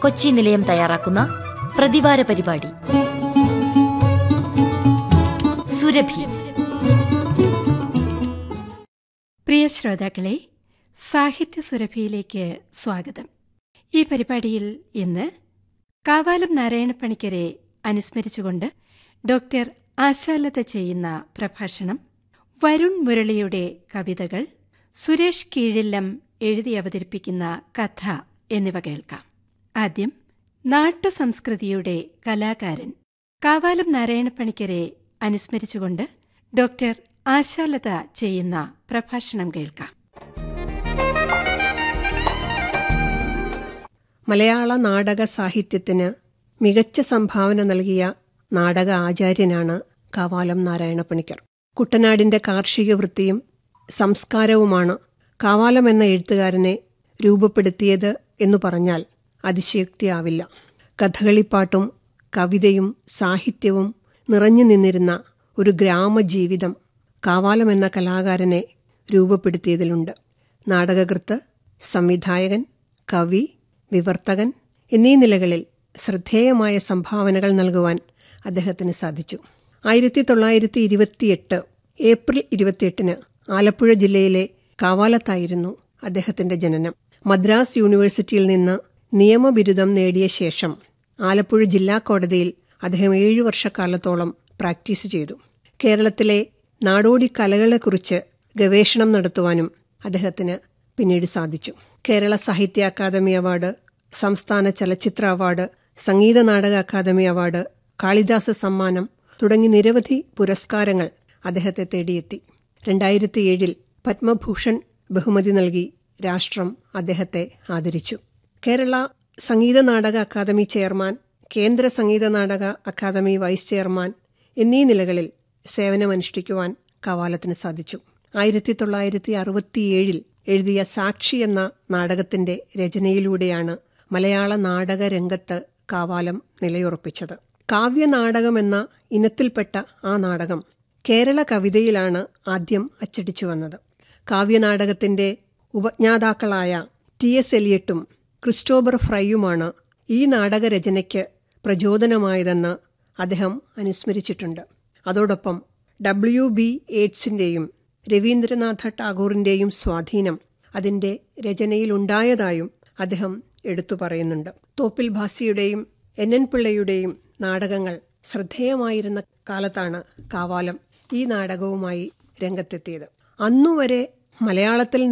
കൊച്ചി നിലയം തയ്യാറാക്കുന്ന പ്രതിവാര പരിപാടി സുരഭി പ്രിയ ശ്രോതാക്കളെ സാഹിത്യ സുരഭിയിലേക്ക് സ്വാഗതം ഈ പരിപാടിയിൽ ഇന്ന് കാവാലം നാരായണപ്പണിക്കരെ അനുസ്മരിച്ചുകൊണ്ട് ഡോക്ടർ ആശാലത ചെയ്യുന്ന പ്രഭാഷണം വരുൺ മുരളിയുടെ കവിതകൾ സുരേഷ് കീഴില്ലം എഴുതി അവതരിപ്പിക്കുന്ന കഥ എന്നിവ കേൾക്കാം ആദ്യം നാട്ടുസംസ്കൃതിയുടെ കലാകാരൻ കാവാലം നാരായണപ്പണിക്കരെ അനുസ്മരിച്ചുകൊണ്ട് ഡോക്ടർ ആശാലത ചെയ്യുന്ന പ്രഭാഷണം കേൾക്കാം മലയാള നാടക സാഹിത്യത്തിന് മികച്ച സംഭാവന നൽകിയ നാടക ആചാര്യനാണ് കാവാലം നാരായണപ്പണിക്കർ കുട്ടനാടിന്റെ കാർഷിക വൃത്തിയും സംസ്കാരവുമാണ് കാവാലം എന്ന എഴുത്തുകാരനെ രൂപപ്പെടുത്തിയത് എന്നു പറഞ്ഞാൽ അതിശയോക്തിയാവില്ല കഥകളിപ്പാട്ടും കവിതയും സാഹിത്യവും നിറഞ്ഞു നിന്നിരുന്ന ഒരു ഗ്രാമജീവിതം കാവാലം എന്ന കലാകാരനെ രൂപപ്പെടുത്തിയതിലുണ്ട് നാടകകൃത്ത് സംവിധായകൻ കവി വിവർത്തകൻ എന്നീ നിലകളിൽ ശ്രദ്ധേയമായ സംഭാവനകൾ നൽകുവാൻ അദ്ദേഹത്തിന് സാധിച്ചു ആയിരത്തി തൊള്ളായിരത്തി ഇരുപത്തിയെട്ട് ഏപ്രിൽ ഇരുപത്തിയെട്ടിന് ആലപ്പുഴ ജില്ലയിലെ കാവാലത്തായിരുന്നു അദ്ദേഹത്തിന്റെ ജനനം മദ്രാസ് യൂണിവേഴ്സിറ്റിയിൽ നിന്ന് നിയമബിരുദം നേടിയ ശേഷം ആലപ്പുഴ ജില്ലാ കോടതിയിൽ അദ്ദേഹം ഏഴു വർഷക്കാലത്തോളം പ്രാക്ടീസ് ചെയ്തു കേരളത്തിലെ നാടോടി കലകളെക്കുറിച്ച് ഗവേഷണം നടത്തുവാനും അദ്ദേഹത്തിന് പിന്നീട് സാധിച്ചു കേരള സാഹിത്യ അക്കാദമി അവാർഡ് സംസ്ഥാന ചലച്ചിത്ര അവാർഡ് സംഗീത നാടക അക്കാദമി അവാർഡ് കാളിദാസ സമ്മാനം തുടങ്ങി നിരവധി പുരസ്കാരങ്ങൾ അദ്ദേഹത്തെ തേടിയെത്തി രണ്ടായിരത്തി ഏഴിൽ പത്മഭൂഷൺ ബഹുമതി നൽകി രാഷ്ട്രം അദ്ദേഹത്തെ ആദരിച്ചു കേരള സംഗീത നാടക അക്കാദമി ചെയർമാൻ കേന്ദ്ര സംഗീത നാടക അക്കാദമി വൈസ് ചെയർമാൻ എന്നീ നിലകളിൽ സേവനമനുഷ്ഠിക്കുവാൻ കവാലത്തിന് സാധിച്ചു ആയിരത്തി തൊള്ളായിരത്തി അറുപത്തിയേഴിൽ എഴുതിയ സാക്ഷി എന്ന നാടകത്തിന്റെ രചനയിലൂടെയാണ് മലയാള നാടക രംഗത്ത് കാവാലം നിലയുറപ്പിച്ചത് കാവ്യനാടകമെന്ന ഇനത്തിൽപ്പെട്ട ആ നാടകം കേരള കവിതയിലാണ് ആദ്യം അച്ചടിച്ചു വന്നത് കാവ്യനാടകത്തിന്റെ ഉപജ്ഞാതാക്കളായ ടി എസ് എലിയട്ടും ക്രിസ്റ്റോബർ ഫ്രൈയുമാണ് ഈ നാടകരചനയ്ക്ക് പ്രചോദനമായതെന്ന് അദ്ദേഹം അനുസ്മരിച്ചിട്ടുണ്ട് അതോടൊപ്പം ഡബ്ല്യു ബി എയ്ഡ്സിന്റെയും രവീന്ദ്രനാഥ ടാഗോറിന്റെയും സ്വാധീനം അതിന്റെ രചനയിലുണ്ടായതായും അദ്ദേഹം എടുത്തു പറയുന്നുണ്ട് തോപ്പിൽ ഭാസിയുടെയും എൻ എൻ പിള്ളയുടെയും നാടകങ്ങൾ ശ്രദ്ധേയമായിരുന്ന കാലത്താണ് കാവാലം ഈ നാടകവുമായി രംഗത്തെത്തിയത് അന്നുവരെ മലയാളത്തിൽ